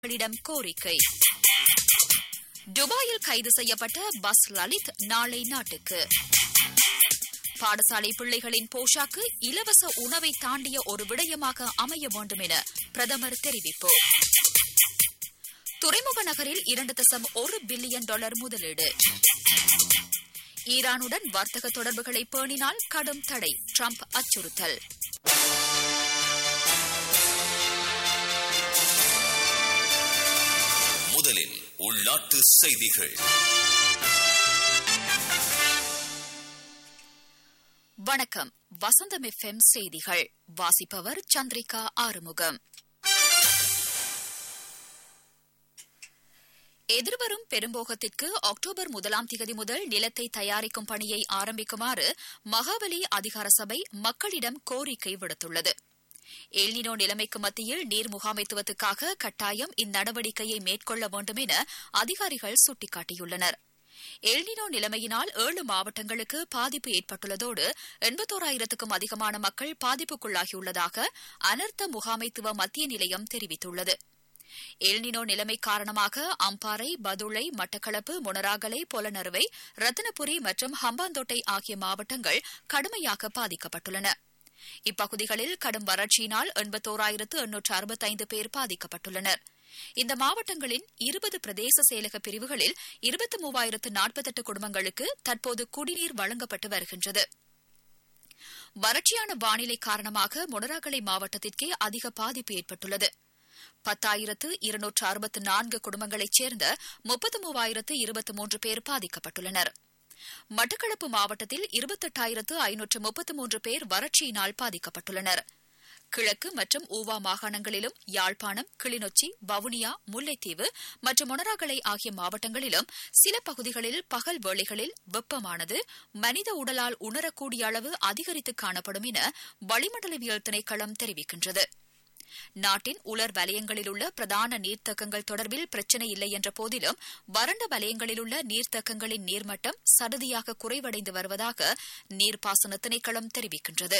மக்களிடம் கோரிக்கை துபாயில் கைது செய்யப்பட்ட பஸ் லலித் நாளை நாட்டுக்கு பாடசாலை பிள்ளைகளின் போஷாக்கு இலவச உணவை தாண்டிய ஒரு விடயமாக அமைய வேண்டும் என பிரதமர் தெரிவிப்பு துறைமுக நகரில் இரண்டு தசம் ஒரு பில்லியன் டாலர் முதலீடு ஈரானுடன் வர்த்தக தொடர்புகளை பேணினால் கடும் தடை ட்ரம்ப் அச்சுறுத்தல் முதலில் உள்நாட்டு செய்திகள் வணக்கம் வசந்தம் எஃப்எம் செய்திகள் வாசிப்பவர் சந்திரிகா ஆறுமுகம் எதிர்வரும் பெரும்போகத்திற்கு அக்டோபர் முதலாம் திகதி முதல் நிலத்தை தயாரிக்கும் பணியை ஆரம்பிக்குமாறு மகாபலி அதிகார சபை மக்களிடம் கோரிக்கை விடுத்துள்ளது எல்னினோ நிலைமைக்கு மத்தியில் நீர் முகாமைத்துவத்துக்காக கட்டாயம் இந்நடவடிக்கையை மேற்கொள்ள வேண்டும் என அதிகாரிகள் சுட்டிக்காட்டியுள்ளனர் எல்னினோ நிலைமையினால் ஏழு மாவட்டங்களுக்கு பாதிப்பு ஏற்பட்டுள்ளதோடு எண்பத்தோராயிரத்துக்கும் அதிகமான மக்கள் பாதிப்புக்குள்ளாகியுள்ளதாக அனர்த்த முகாமைத்துவ மத்திய நிலையம் தெரிவித்துள்ளது எல்னினோ நிலைமை காரணமாக அம்பாறை பதுளை மட்டக்களப்பு மொனராகலை பொலனறுவை ரத்தினபுரி மற்றும் ஹம்பாந்தோட்டை ஆகிய மாவட்டங்கள் கடுமையாக பாதிக்கப்பட்டுள்ளன இப்பகுதிகளில் கடும் வறட்சியினால் எண்பத்தோராயிரத்து எண்ணூற்று அறுபத்தைந்து பேர் பாதிக்கப்பட்டுள்ளனர் இந்த மாவட்டங்களின் இருபது பிரதேச செயலக பிரிவுகளில் இருபத்தி மூவாயிரத்து நாற்பத்தெட்டு குடும்பங்களுக்கு தற்போது குடிநீர் வழங்கப்பட்டு வருகின்றது வறட்சியான வானிலை காரணமாக மொனராகலை மாவட்டத்திற்கே அதிக பாதிப்பு ஏற்பட்டுள்ளது பத்தாயிரத்து இருநூற்று அறுபத்து நான்கு குடும்பங்களைச் சேர்ந்த முப்பத்து மூவாயிரத்து இருபத்தி மூன்று பேர் பாதிக்கப்பட்டுள்ளனர் மட்டக்களப்பு மாவட்டத்தில் இருபத்தெட்டாயிரத்து ஐநூற்று முப்பத்து மூன்று பேர் வறட்சியினால் பாதிக்கப்பட்டுள்ளனர் கிழக்கு மற்றும் ஊவா மாகாணங்களிலும் யாழ்ப்பாணம் கிளிநொச்சி வவுனியா முல்லைத்தீவு மற்றும் மொனராகலை ஆகிய மாவட்டங்களிலும் சில பகுதிகளில் பகல் வேளைகளில் வெப்பமானது மனித உடலால் உணரக்கூடிய அளவு அதிகரித்து காணப்படும் என வளிமண்டலவியல் திணைக்களம் தெரிவிக்கின்றது நாட்டின் உலர் வலயங்களில் உள்ள பிரதான நீர்த்தக்கங்கள் தொடர்பில் பிரச்சினை இல்லை என்ற போதிலும் வறண்ட வலயங்களில் உள்ள நீர்த்தக்கங்களின் நீர்மட்டம் சடுதியாக குறைவடைந்து வருவதாக நீர்ப்பாசன திணைக்களம் தெரிவிக்கின்றது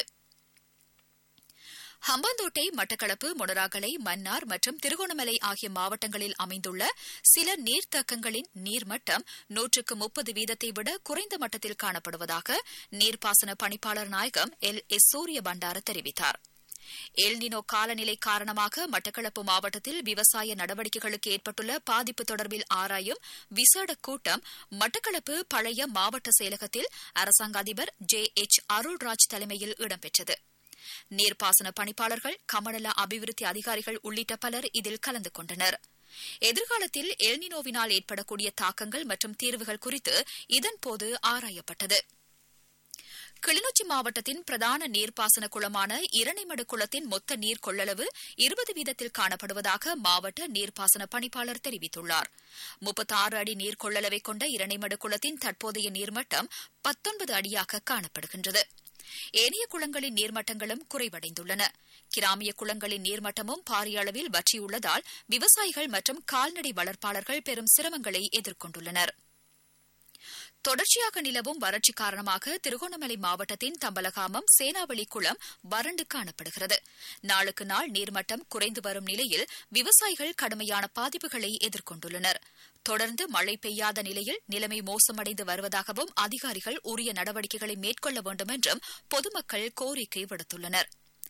ஹம்பாந்தோட்டை மட்டக்களப்பு மொனராகலை மன்னார் மற்றும் திருகோணமலை ஆகிய மாவட்டங்களில் அமைந்துள்ள சில நீர்த்தக்கங்களின் நீர்மட்டம் நூற்றுக்கு முப்பது வீதத்தை விட குறைந்த மட்டத்தில் காணப்படுவதாக நீர்ப்பாசன பணிப்பாளர் நாயகம் எல் எஸ் சூரிய பண்டார தெரிவித்தார் எல்னினோ காலநிலை காரணமாக மட்டக்களப்பு மாவட்டத்தில் விவசாய நடவடிக்கைகளுக்கு ஏற்பட்டுள்ள பாதிப்பு தொடர்பில் ஆராயும் விசேட கூட்டம் மட்டக்களப்பு பழைய மாவட்ட செயலகத்தில் அரசாங்க அதிபர் ஜே எச் அருள்ராஜ் தலைமையில் இடம்பெற்றது நீர்ப்பாசன பணிப்பாளர்கள் கமநல அபிவிருத்தி அதிகாரிகள் உள்ளிட்ட பலர் இதில் கலந்து கொண்டனர் எதிர்காலத்தில் எல்னினோவினால் ஏற்படக்கூடிய தாக்கங்கள் மற்றும் தீர்வுகள் குறித்து இதன்போது ஆராயப்பட்டது கிளிநொச்சி மாவட்டத்தின் பிரதான நீர்ப்பாசன குளமான இரணைமடு குளத்தின் மொத்த நீர் கொள்ளளவு இருபது வீதத்தில் காணப்படுவதாக மாவட்ட நீர்ப்பாசன பணிப்பாளர் தெரிவித்துள்ளார் முப்பத்தாறு அடி நீர் கொள்ளளவை கொண்ட இரணைமடு குளத்தின் தற்போதைய நீர்மட்டம் பத்தொன்பது அடியாக காணப்படுகின்றது ஏனைய குளங்களின் நீர்மட்டங்களும் குறைவடைந்துள்ளன கிராமிய குளங்களின் நீர்மட்டமும் பாரிய அளவில் வற்றியுள்ளதால் விவசாயிகள் மற்றும் கால்நடை வளர்ப்பாளர்கள் பெரும் சிரமங்களை எதிர்கொண்டுள்ளனா் தொடர்ச்சியாக நிலவும் வறட்சி காரணமாக திருகோணமலை மாவட்டத்தின் தம்பலகாமம் சேனாவளி குளம் வறண்டு காணப்படுகிறது நாளுக்கு நாள் நீர்மட்டம் குறைந்து வரும் நிலையில் விவசாயிகள் கடுமையான பாதிப்புகளை எதிர்கொண்டுள்ளனர் தொடர்ந்து மழை பெய்யாத நிலையில் நிலைமை மோசமடைந்து வருவதாகவும் அதிகாரிகள் உரிய நடவடிக்கைகளை மேற்கொள்ள வேண்டும் என்றும் பொதுமக்கள் கோரிக்கை விடுத்துள்ளனா்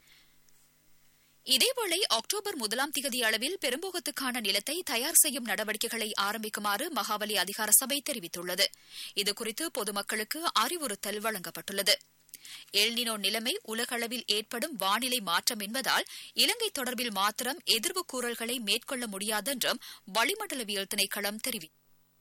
இதேவேளை அக்டோபர் முதலாம் திகதி அளவில் பெரும்போகத்துக்கான நிலத்தை தயார் செய்யும் நடவடிக்கைகளை ஆரம்பிக்குமாறு மகாவலி அதிகார சபை தெரிவித்துள்ளது இதுகுறித்து பொதுமக்களுக்கு அறிவுறுத்தல் வழங்கப்பட்டுள்ளது எல்னினோ நிலைமை உலகளவில் ஏற்படும் வானிலை மாற்றம் என்பதால் இலங்கை தொடர்பில் மாத்திரம் எதிர்வு கூறல்களை மேற்கொள்ள முடியாதென்றும் வளிமண்டலவியல் திணைக்களம் தெரிவித்தது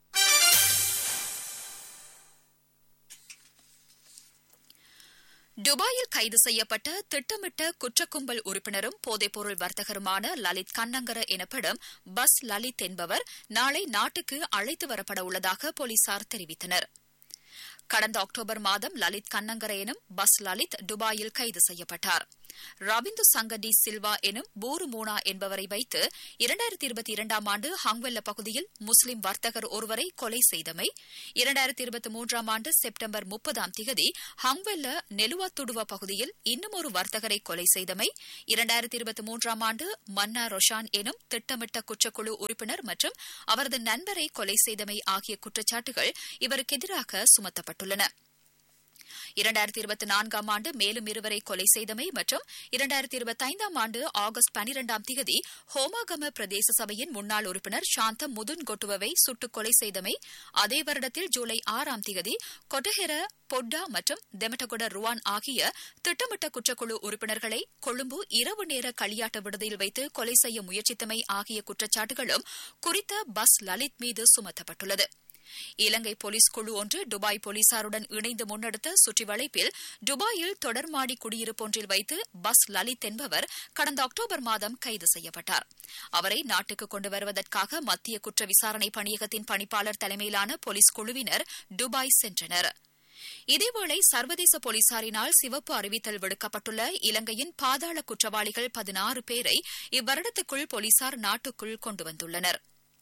துபாயில் கைது செய்யப்பட்ட திட்டமிட்ட குற்றக்கும்பல் உறுப்பினரும் போதைப்பொருள் வர்த்தகருமான லலித் கண்ணங்கர எனப்படும் பஸ் லலித் என்பவர் நாளை நாட்டுக்கு அழைத்து வரப்பட உள்ளதாக போலீசார் தெரிவித்தனர் கடந்த அக்டோபர் மாதம் லலித் கண்ணங்கர எனும் பஸ் லலித் துபாயில் கைது செய்யப்பட்டார் ரவிந்து சங்க டி சில்வா எனும் போரு மூனா என்பவரை வைத்து இரண்டாயிரத்தி இருபத்தி இரண்டாம் ஆண்டு ஹங்வெல்ல பகுதியில் முஸ்லிம் வர்த்தகர் ஒருவரை கொலை செய்தமை இரண்டாயிரத்தி இருபத்தி மூன்றாம் ஆண்டு செப்டம்பர் முப்பதாம் திகதி ஹங்வெல்ல நெலுவாத்துடுவா பகுதியில் இன்னும் ஒரு வர்த்தகரை கொலை செய்தமை இரண்டாயிரத்தி இருபத்தி மூன்றாம் ஆண்டு மன்னா ரொஷான் எனும் திட்டமிட்ட குற்றக்குழு உறுப்பினர் மற்றும் அவரது நண்பரை கொலை செய்தமை ஆகிய குற்றச்சாட்டுகள் இவருக்கு எதிராக சுமத்தப்பட்டுள்ளன இரண்டாயிரத்தி இருபத்தி நான்காம் ஆண்டு மேலும் இருவரை கொலை செய்தமை மற்றும் இரண்டாயிரத்தி இருபத்தி ஐந்தாம் ஆண்டு ஆகஸ்ட் பனிரெண்டாம் திகதி ஹோமாகம பிரதேச சபையின் முன்னாள் உறுப்பினர் சாந்த முதுன் கொட்டுவவை சுட்டுக் கொலை செய்தமை அதே வருடத்தில் ஜூலை ஆறாம் திகதி கொட்டஹெர பொட்டா மற்றும் தெமட்டகொட ருவான் ஆகிய திட்டமிட்ட குற்றக்குழு உறுப்பினர்களை கொழும்பு இரவு நேர களியாட்ட விடுதியில் வைத்து கொலை செய்ய முயற்சித்தமை ஆகிய குற்றச்சாட்டுகளும் குறித்த பஸ் லலித் மீது சுமத்தப்பட்டுள்ளது இலங்கை போலீஸ் குழு ஒன்று துபாய் போலீசாருடன் இணைந்து முன்னெடுத்த சுற்றி வளைப்பில் துபாயில் தொடர்மாடி குடியிருப்பொன்றில் வைத்து பஸ் லலித் என்பவர் கடந்த அக்டோபர் மாதம் கைது செய்யப்பட்டார் அவரை நாட்டுக்கு கொண்டு வருவதற்காக மத்திய குற்ற விசாரணை பணியகத்தின் பணிப்பாளர் தலைமையிலான போலீஸ் குழுவினர் துபாய் சென்றனர் இதேவேளை சர்வதேச போலீசாரினால் சிவப்பு அறிவித்தல் விடுக்கப்பட்டுள்ள இலங்கையின் பாதாள குற்றவாளிகள் பதினாறு பேரை இவ்வருடத்துக்குள் போலீசார் நாட்டுக்குள் கொண்டு வந்துள்ளனா்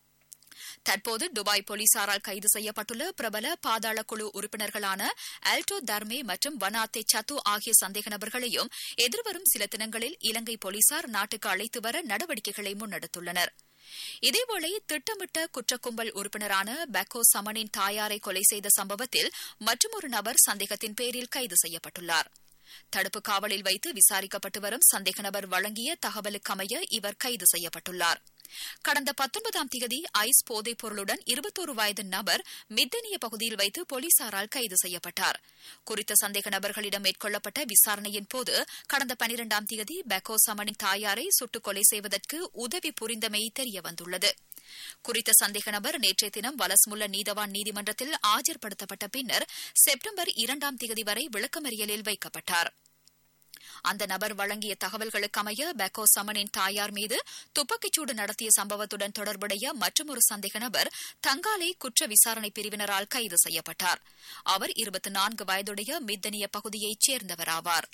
தற்போது துபாய் போலீசாரால் கைது செய்யப்பட்டுள்ள பிரபல பாதாள குழு உறுப்பினர்களான ஆல்டோ தர்மே மற்றும் வனாத்தே சத்து ஆகிய சந்தேக நபர்களையும் எதிர்வரும் சில தினங்களில் இலங்கை போலீசார் நாட்டுக்கு அழைத்து வர நடவடிக்கைகளை முன்னெடுத்துள்ளனர் இதேவேளை திட்டமிட்ட குற்றக்கும்பல் உறுப்பினரான பெக்கோ சமனின் தாயாரை கொலை செய்த சம்பவத்தில் மற்றொரு நபர் சந்தேகத்தின் பேரில் கைது செய்யப்பட்டுள்ளார் தடுப்பு காவலில் வைத்து விசாரிக்கப்பட்டு வரும் சந்தேக நபர் வழங்கிய தகவலுக்கமைய இவர் கைது செய்யப்பட்டுள்ளார் கடந்த பத்தொன்பதாம் தேதி ஐஸ் போதைப் பொருளுடன் இருபத்தோரு வயது நபர் மித்தனிய பகுதியில் வைத்து போலீசாரால் கைது செய்யப்பட்டார் குறித்த சந்தேக நபர்களிடம் மேற்கொள்ளப்பட்ட விசாரணையின் போது கடந்த பனிரெண்டாம் தேதி பெக்கோ சமனின் தாயாரை சுட்டுக் கொலை செய்வதற்கு உதவி புரிந்தமை தெரியவந்துள்ளது குறித்த சந்தேக நபர் நேற்றைய தினம் வலஸ்முல்ல நீதவான் நீதிமன்றத்தில் ஆஜர்படுத்தப்பட்ட பின்னர் செப்டம்பர் இரண்டாம் தேதி வரை விளக்கமறியலில் வைக்கப்பட்டார் அந்த நபர் வழங்கிய தகவல்களுக்கு அமைய பெக்கோ சமனின் தாயார் மீது துப்பாக்கிச்சூடு நடத்திய சம்பவத்துடன் தொடர்புடைய மற்றொரு சந்தேக நபர் தங்காலை குற்ற விசாரணை பிரிவினரால் கைது செய்யப்பட்டார் அவர் இருபத்தி நான்கு வயதுடைய மித்தனிய பகுதியைச் சேர்ந்தவராவார்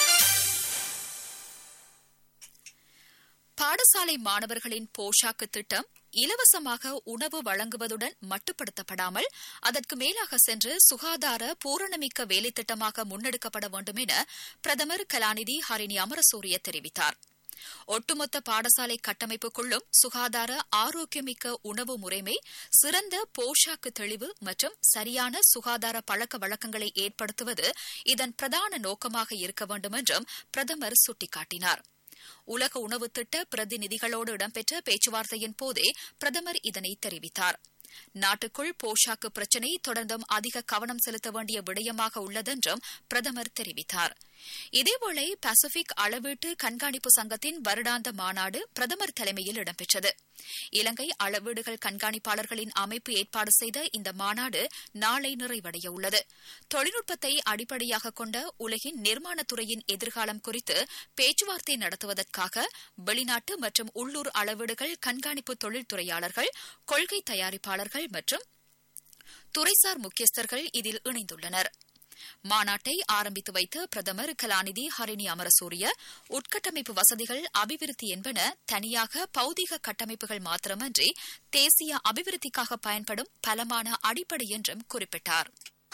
பாடசாலை மாணவர்களின் போஷாக்கு திட்டம் இலவசமாக உணவு வழங்குவதுடன் மட்டுப்படுத்தப்படாமல் அதற்கு மேலாக சென்று சுகாதார பூரணமிக்க வேலை திட்டமாக முன்னெடுக்கப்பட வேண்டும் என பிரதமர் கலாநிதி ஹரிணி அமரசூரிய தெரிவித்தார் ஒட்டுமொத்த பாடசாலை கட்டமைப்புக்குள்ளும் சுகாதார ஆரோக்கியமிக்க உணவு முறைமை சிறந்த போஷாக்கு தெளிவு மற்றும் சரியான சுகாதார பழக்க வழக்கங்களை ஏற்படுத்துவது இதன் பிரதான நோக்கமாக இருக்க வேண்டும் என்றும் பிரதமர் சுட்டிக்காட்டினார் உலக உணவு திட்ட பிரதிநிதிகளோடு இடம்பெற்ற பேச்சுவார்த்தையின் போதே பிரதமர் இதனை தெரிவித்தார் நாட்டுக்குள் போஷாக்கு பிரச்சினை தொடர்ந்தும் அதிக கவனம் செலுத்த வேண்டிய விடயமாக உள்ளதென்றும் பிரதமர் தெரிவித்தார் இதேவேளை பசிபிக் அளவீட்டு கண்காணிப்பு சங்கத்தின் வருடாந்த மாநாடு பிரதமர் தலைமையில் இடம்பெற்றது இலங்கை அளவீடுகள் கண்காணிப்பாளர்களின் அமைப்பு ஏற்பாடு செய்த இந்த மாநாடு நாளை நிறைவடைய உள்ளது தொழில்நுட்பத்தை அடிப்படையாக கொண்ட உலகின் நிர்மாணத்துறையின் எதிர்காலம் குறித்து பேச்சுவார்த்தை நடத்துவதற்காக வெளிநாட்டு மற்றும் உள்ளூர் அளவீடுகள் கண்காணிப்பு தொழில்துறையாளர்கள் கொள்கை தயாரிப்பாளர்கள் மற்றும் துறைசார் முக்கியஸ்தர்கள் இதில் இணைந்துள்ளனர் மாநாட்டை ஆரம்பித்து வைத்த பிரதமர் கலாநிதி ஹரிணி அமரசூரிய உட்கட்டமைப்பு வசதிகள் அபிவிருத்தி என்பன தனியாக பௌதிக கட்டமைப்புகள் மாத்திரமன்றி தேசிய அபிவிருத்திக்காக பயன்படும் பலமான அடிப்படை என்றும் குறிப்பிட்டார்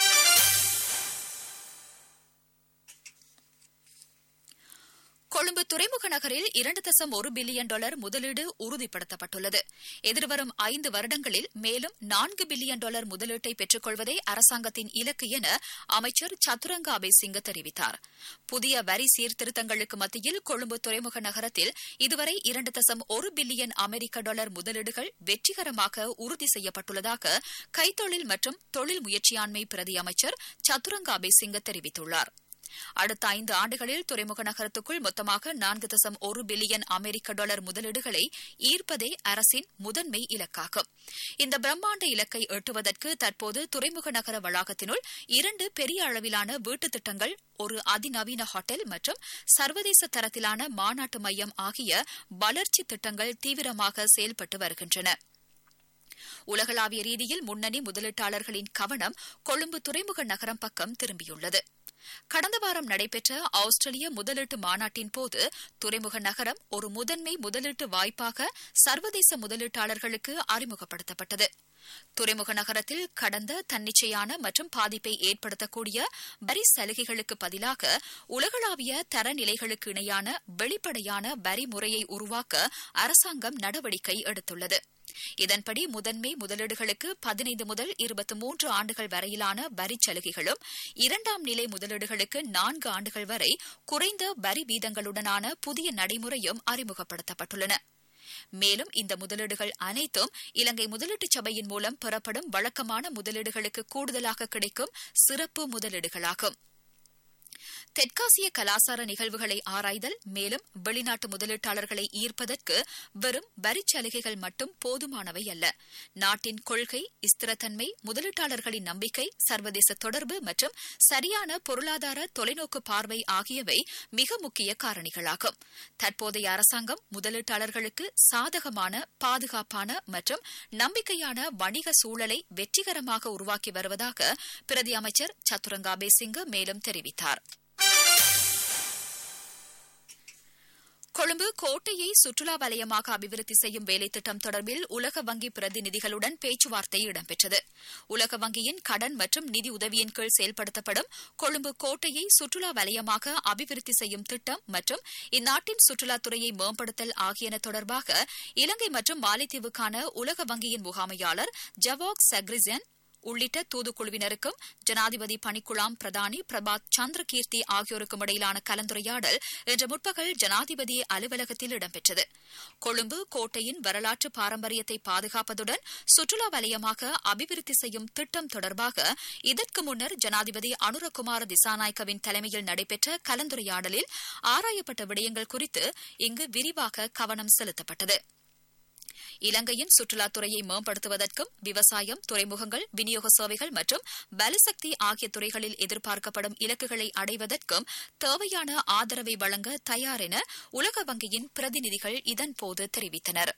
கொழும்பு துறைமுக நகரில் இரண்டு தசம் ஒரு பில்லியன் டாலர் முதலீடு உறுதிப்படுத்தப்பட்டுள்ளது எதிர்வரும் ஐந்து வருடங்களில் மேலும் நான்கு பில்லியன் டாலர் முதலீட்டை பெற்றுக் கொள்வதே அரசாங்கத்தின் இலக்கு என அமைச்சர் சதுரங்க அபேசிங்க தெரிவித்தார் புதிய வரி சீர்திருத்தங்களுக்கு மத்தியில் கொழும்பு துறைமுக நகரத்தில் இதுவரை இரண்டு தசம் ஒரு பில்லியன் அமெரிக்க டாலர் முதலீடுகள் வெற்றிகரமாக உறுதி செய்யப்பட்டுள்ளதாக கைத்தொழில் மற்றும் தொழில் முயற்சியாண்மை பிரதி அமைச்சர் சதுரங்க அபேசிங்க தெரிவித்துள்ளார் அடுத்த ஐந்து ஆண்டுகளில் துறைமுக நகரத்துக்குள் மொத்தமாக நான்கு தசம் ஒரு பில்லியன் அமெரிக்க டாலர் முதலீடுகளை ஈர்ப்பதே அரசின் முதன்மை இலக்காகும் இந்த பிரம்மாண்ட இலக்கை எட்டுவதற்கு தற்போது துறைமுக நகர வளாகத்தினுள் இரண்டு பெரிய அளவிலான வீட்டுத் திட்டங்கள் ஒரு அதிநவீன ஹோட்டல் மற்றும் சர்வதேச தரத்திலான மாநாட்டு மையம் ஆகிய வளர்ச்சி திட்டங்கள் தீவிரமாக செயல்பட்டு வருகின்றன உலகளாவிய ரீதியில் முன்னணி முதலீட்டாளர்களின் கவனம் கொழும்பு துறைமுக நகரம் பக்கம் திரும்பியுள்ளது கடந்த வாரம் நடைபெற்ற ஆஸ்திரேலிய முதலீட்டு மாநாட்டின் போது துறைமுக நகரம் ஒரு முதன்மை முதலீட்டு வாய்ப்பாக சர்வதேச முதலீட்டாளர்களுக்கு அறிமுகப்படுத்தப்பட்டது துறைமுக நகரத்தில் கடந்த தன்னிச்சையான மற்றும் பாதிப்பை ஏற்படுத்தக்கூடிய வரி சலுகைகளுக்கு பதிலாக உலகளாவிய தரநிலைகளுக்கு இணையான வெளிப்படையான வரி முறையை உருவாக்க அரசாங்கம் நடவடிக்கை எடுத்துள்ளது இதன்படி முதன்மை முதலீடுகளுக்கு பதினைந்து முதல் இருபத்தி மூன்று ஆண்டுகள் வரையிலான வரி சலுகைகளும் இரண்டாம் நிலை முதலீடுகளுக்கு நான்கு ஆண்டுகள் வரை குறைந்த வரி வீதங்களுடனான புதிய நடைமுறையும் அறிமுகப்படுத்தப்பட்டுள்ளன மேலும் இந்த முதலீடுகள் அனைத்தும் இலங்கை முதலீட்டு சபையின் மூலம் பெறப்படும் வழக்கமான முதலீடுகளுக்கு கூடுதலாக கிடைக்கும் சிறப்பு முதலீடுகளாகும் தெற்காசிய கலாசார நிகழ்வுகளை ஆராய்தல் மேலும் வெளிநாட்டு முதலீட்டாளர்களை ஈர்ப்பதற்கு வெறும் வரிச் சலுகைகள் மட்டும் போதுமானவை அல்ல நாட்டின் கொள்கை ஸ்திரத்தன்மை முதலீட்டாளர்களின் நம்பிக்கை சர்வதேச தொடர்பு மற்றும் சரியான பொருளாதார தொலைநோக்கு பார்வை ஆகியவை மிக முக்கிய காரணிகளாகும் தற்போதைய அரசாங்கம் முதலீட்டாளர்களுக்கு சாதகமான பாதுகாப்பான மற்றும் நம்பிக்கையான வணிக சூழலை வெற்றிகரமாக உருவாக்கி வருவதாக பிரதி அமைச்சர் சத்துரங்கா பேசிங்க மேலும் தெரிவித்தார் கொழும்பு கோட்டையை சுற்றுலா வலயமாக அபிவிருத்தி செய்யும் வேலைத்திட்டம் தொடர்பில் உலக வங்கி பிரதிநிதிகளுடன் பேச்சுவார்த்தை இடம்பெற்றது உலக வங்கியின் கடன் மற்றும் நிதி உதவியின் கீழ் செயல்படுத்தப்படும் கொழும்பு கோட்டையை சுற்றுலா வலயமாக அபிவிருத்தி செய்யும் திட்டம் மற்றும் இந்நாட்டின் சுற்றுலாத்துறையை மேம்படுத்தல் ஆகியன தொடர்பாக இலங்கை மற்றும் மாலைத்தீவுக்கான உலக வங்கியின் முகாமையாளர் ஜவாக் சக்ரிசன் உள்ளிட்ட தூதுக்குழுவினருக்கும் ஜனாதிபதி பணிக்குழாம் பிரதானி பிரபாத் சந்திரகீர்த்தி ஆகியோருக்கும் இடையிலான கலந்துரையாடல் இன்று முற்பகல் ஜனாதிபதி அலுவலகத்தில் இடம்பெற்றது கொழும்பு கோட்டையின் வரலாற்று பாரம்பரியத்தை பாதுகாப்பதுடன் சுற்றுலா வலயமாக அபிவிருத்தி செய்யும் திட்டம் தொடர்பாக இதற்கு முன்னர் ஜனாதிபதி அனுரகுமார திசாநாயக்கவின் தலைமையில் நடைபெற்ற கலந்துரையாடலில் ஆராயப்பட்ட விடயங்கள் குறித்து இங்கு விரிவாக கவனம் செலுத்தப்பட்டது இலங்கையின் சுற்றுலாத்துறையை மேம்படுத்துவதற்கும் விவசாயம் துறைமுகங்கள் விநியோக சேவைகள் மற்றும் பலசக்தி ஆகிய துறைகளில் எதிர்பார்க்கப்படும் இலக்குகளை அடைவதற்கும் தேவையான ஆதரவை வழங்க தயார் என உலக வங்கியின் பிரதிநிதிகள் இதன்போது தெரிவித்தனா்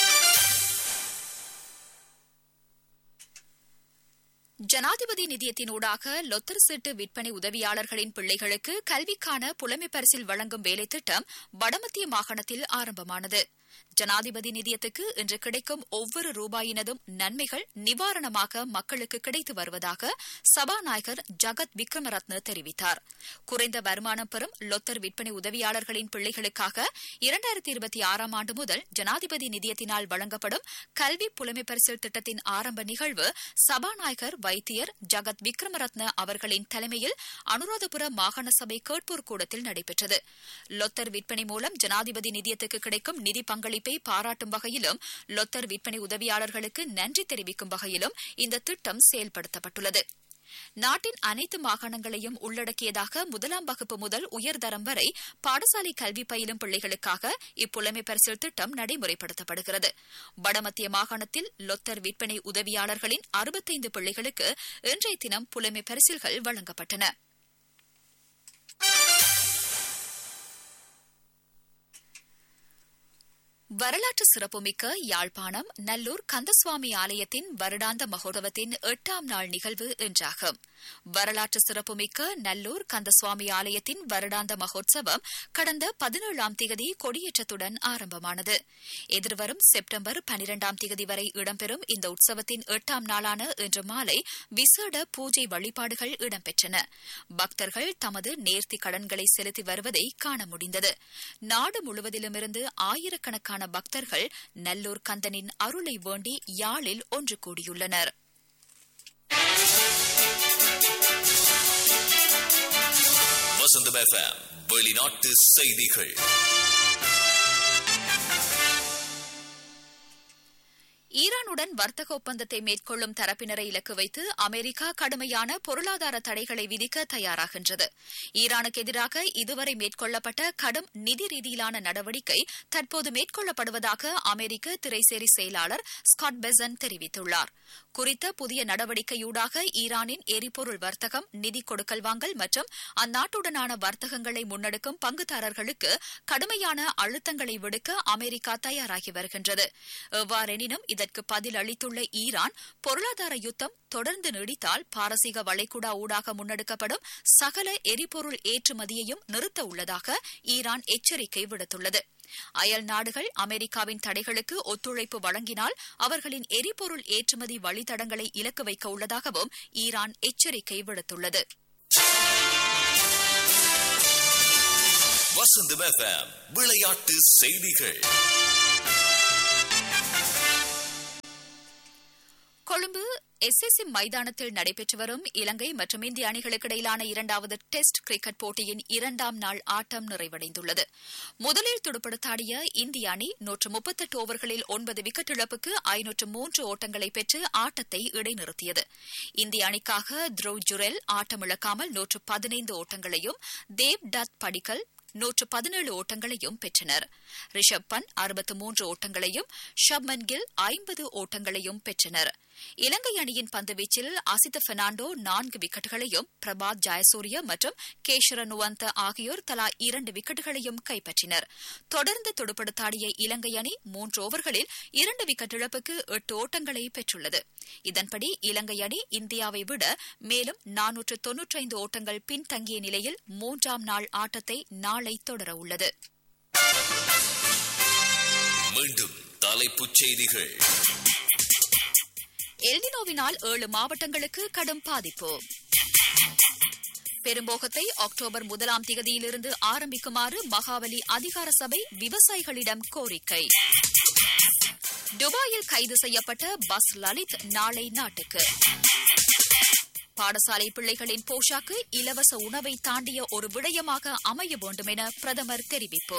ஜனாதிபதி நிதியத்தினூடாக லொத்தர் சீட்டு விற்பனை உதவியாளர்களின் பிள்ளைகளுக்கு கல்விக்கான புலமை பரிசில் வழங்கும் வேலைத்திட்டம் வடமத்திய மாகாணத்தில் ஆரம்பமானது ஜனாதிபதி நிதியத்துக்கு இன்று கிடைக்கும் ஒவ்வொரு ரூபாயினதும் நன்மைகள் நிவாரணமாக மக்களுக்கு கிடைத்து வருவதாக சபாநாயகர் ஜகத் விக்ரமரத்ன தெரிவித்தார் குறைந்த வருமானம் பெறும் லொத்தர் விற்பனை உதவியாளர்களின் பிள்ளைகளுக்காக இரண்டாயிரத்தி இருபத்தி ஆறாம் ஆண்டு முதல் ஜனாதிபதி நிதியத்தினால் வழங்கப்படும் கல்வி புலமை பரிசில் திட்டத்தின் ஆரம்ப நிகழ்வு சபாநாயகர் வைத்தியர் ஜகத் விக்ரமரத்ன அவர்களின் தலைமையில் அனுராதபுர மாகாண சபை கேட்போர் கூடத்தில் நடைபெற்றது லொத்தர் விற்பனை மூலம் ஜனாதிபதி நிதியத்துக்கு கிடைக்கும் நிதி பங்களிப்பை பாராட்டும் வகையிலும் லொத்தர் விற்பனை உதவியாளர்களுக்கு நன்றி தெரிவிக்கும் வகையிலும் இந்த திட்டம் செயல்படுத்தப்பட்டுள்ளது நாட்டின் அனைத்து மாகாணங்களையும் உள்ளடக்கியதாக முதலாம் வகுப்பு முதல் உயர்தரம் வரை பாடசாலை கல்வி பயிலும் பிள்ளைகளுக்காக இப்புலமை பரிசில் திட்டம் நடைமுறைப்படுத்தப்படுகிறது வடமத்திய மாகாணத்தில் லொத்தர் விற்பனை உதவியாளர்களின் அறுபத்தைந்து பிள்ளைகளுக்கு இன்றைய தினம் புலமை பரிசில்கள் வழங்கப்பட்டன வரலாற்று சிறப்புமிக்க யாழ்ப்பாணம் நல்லூர் கந்தசுவாமி ஆலயத்தின் வருடாந்த மகோதவத்தின் எட்டாம் நாள் நிகழ்வு இன்றாகும் வரலாற்று சிறப்புமிக்க நல்லூர் கந்தசுவாமி ஆலயத்தின் வருடாந்த மகோத்சவம் கடந்த பதினேழாம் திகதி கொடியேற்றத்துடன் ஆரம்பமானது எதிர்வரும் செப்டம்பர் பனிரெண்டாம் திகதி வரை இடம்பெறும் இந்த உற்சவத்தின் எட்டாம் நாளான இன்று மாலை விசேட பூஜை வழிபாடுகள் இடம்பெற்றன பக்தர்கள் தமது நேர்த்தி கடன்களை செலுத்தி வருவதை காண முடிந்தது நாடு முழுவதிலுமிருந்து ஆயிரக்கணக்கான ஆயிரக்கணக்கான பக்தர்கள் நல்லூர் கந்தனின் அருளை வேண்டி யாழில் ஒன்று கூடியுள்ளனர் வசந்தம் எஃப்எம் வெளிநாட்டு செய்திகள் ஈரானுடன் வர்த்தக ஒப்பந்தத்தை மேற்கொள்ளும் தரப்பினரை இலக்கு வைத்து அமெரிக்கா கடுமையான பொருளாதார தடைகளை விதிக்க தயாராகின்றது ஈரானுக்கு எதிராக இதுவரை மேற்கொள்ளப்பட்ட கடும் நிதி ரீதியிலான நடவடிக்கை தற்போது மேற்கொள்ளப்படுவதாக அமெரிக்க திரைசேரி செயலாளர் ஸ்காட் பெசன் தெரிவித்துள்ளார் குறித்த புதிய நடவடிக்கையூடாக ஈரானின் எரிபொருள் வர்த்தகம் நிதி கொடுக்கல் வாங்கல் மற்றும் அந்நாட்டுடனான வர்த்தகங்களை முன்னெடுக்கும் பங்குதாரர்களுக்கு கடுமையான அழுத்தங்களை விடுக்க அமெரிக்கா தயாராகி வருகின்றது எவ்வாறெனினும் இதற்கு இதற்கு பதில் அளித்துள்ள ஈரான் பொருளாதார யுத்தம் தொடர்ந்து நீடித்தால் பாரசீக வளைகுடா ஊடாக முன்னெடுக்கப்படும் சகல எரிபொருள் ஏற்றுமதியையும் நிறுத்த உள்ளதாக ஈரான் எச்சரிக்கை விடுத்துள்ளது அயல் நாடுகள் அமெரிக்காவின் தடைகளுக்கு ஒத்துழைப்பு வழங்கினால் அவர்களின் எரிபொருள் ஏற்றுமதி வழித்தடங்களை இலக்கு வைக்க உள்ளதாகவும் ஈரான் எச்சரிக்கை விடுத்துள்ளது வசந்தம் எஃப்எம் விளையாட்டு செய்திகள் கொழும்பு எஸ்எஸ்சி மைதானத்தில் நடைபெற்று வரும் இலங்கை மற்றும் இந்திய அணிகளுக்கு இடையிலான இரண்டாவது டெஸ்ட் கிரிக்கெட் போட்டியின் இரண்டாம் நாள் ஆட்டம் நிறைவடைந்துள்ளது முதலில் துடுப்படுத்தாடிய இந்திய அணி நூற்று முப்பத்தெட்டு ஓவர்களில் ஒன்பது விக்கெட் இழப்புக்கு ஐநூற்று மூன்று ஓட்டங்களை பெற்று ஆட்டத்தை இடைநிறுத்தியது இந்திய அணிக்காக த்ருவ் ஜுரெல் ஆட்டமிழக்காமல் நூற்று பதினைந்து ஓட்டங்களையும் தேவ் டத் படிக்கல் நூற்று பதினேழு ஓட்டங்களையும் பெற்றனர் ரிஷப் பந்த் அறுபத்து மூன்று ஓட்டங்களையும் ஷப்மன் கில் ஐம்பது ஓட்டங்களையும் பெற்றனர் இலங்கை அணியின் பந்துவீச்சில் அசித பெர்னாண்டோ நான்கு விக்கெட்டுகளையும் பிரபாத் ஜெயசூரிய மற்றும் கேஷர நுவந்த ஆகியோர் தலா இரண்டு விக்கெட்டுகளையும் கைப்பற்றினர் தொடர்ந்து துடுப்படுத்தாடிய இலங்கை அணி மூன்று ஓவர்களில் இரண்டு விக்கெட் இழப்புக்கு எட்டு ஓட்டங்களை பெற்றுள்ளது இதன்படி இலங்கை அணி இந்தியாவை விட மேலும் நானூற்று தொன்னூற்றைந்து ஓட்டங்கள் பின்தங்கிய நிலையில் மூன்றாம் நாள் ஆட்டத்தை நாளை தொடரவுள்ளது மீண்டும் தலைப்புச் செய்திகள் எல்னினோவினால் ஏழு மாவட்டங்களுக்கு கடும் பாதிப்பு பெரும்போகத்தை அக்டோபர் முதலாம் திகதியிலிருந்து ஆரம்பிக்குமாறு மகாவலி அதிகார சபை விவசாயிகளிடம் கோரிக்கை துபாயில் கைது செய்யப்பட்ட பஸ் லலித் நாளை நாட்டுக்கு பாடசாலை பிள்ளைகளின் போஷாக்கு இலவச உணவை தாண்டிய ஒரு விடயமாக அமைய வேண்டும் என பிரதமர் தெரிவிப்பு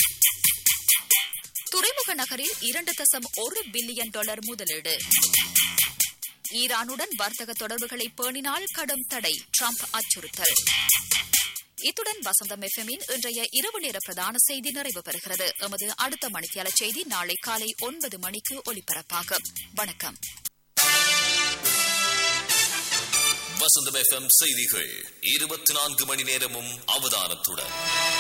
துறைமுக நகரில் இரண்டு தசம் ஒரு பில்லியன் டாலர் முதலீடு ஈரானுடன் வர்த்தக தொடர்புகளை பேணினால் கடும் தடை ட்ரம்ப் அச்சுறுத்தல் இத்துடன் வசந்தம் எஃப்எம்மின் இன்றைய இரவு நேர பிரதான செய்தி நிறைவு பெறுகிறது எமது அடுத்த மணித்தியால செய்தி நாளை காலை ஒன்பது மணிக்கு ஒலிபரப்பாகும் வணக்கம் வசந்தம் எஃப்எம் செய்திகள் இருபத்தி நான்கு மணி நேரமும் அவதானத்துடன்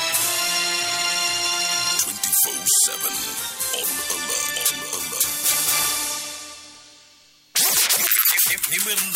24-7 on alert. On alert. நிமிர்ந்த